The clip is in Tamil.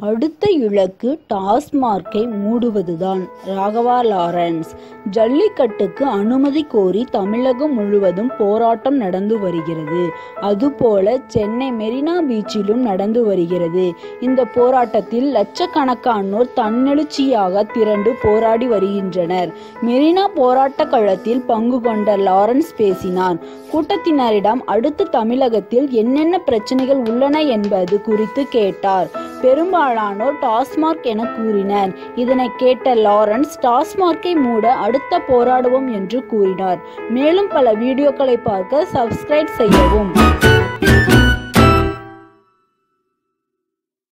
அடுத்த இலக்கு டாஸ்மார்க்கை மூடுவதுதான் ராகவா லாரன்ஸ் ஜல்லிக்கட்டுக்கு அனுமதி கோரி தமிழகம் முழுவதும் போராட்டம் நடந்து வருகிறது அதுபோல சென்னை மெரினா பீச்சிலும் நடந்து வருகிறது இந்த போராட்டத்தில் லட்சக்கணக்கானோர் தன்னெழுச்சியாக திரண்டு போராடி வருகின்றனர் மெரினா போராட்ட களத்தில் பங்கு கொண்ட லாரன்ஸ் பேசினார் கூட்டத்தினரிடம் அடுத்து தமிழகத்தில் என்னென்ன பிரச்சனைகள் உள்ளன என்பது குறித்து கேட்டார் பெரும்பாலானோர் டாஸ்மார்க் என கூறினர் இதனை கேட்ட லாரன்ஸ் டாஸ்மார்க்கை மூட அடுத்த போராடுவோம் என்று கூறினார் மேலும் பல வீடியோக்களை பார்க்க சப்ஸ்கிரைப் செய்யவும்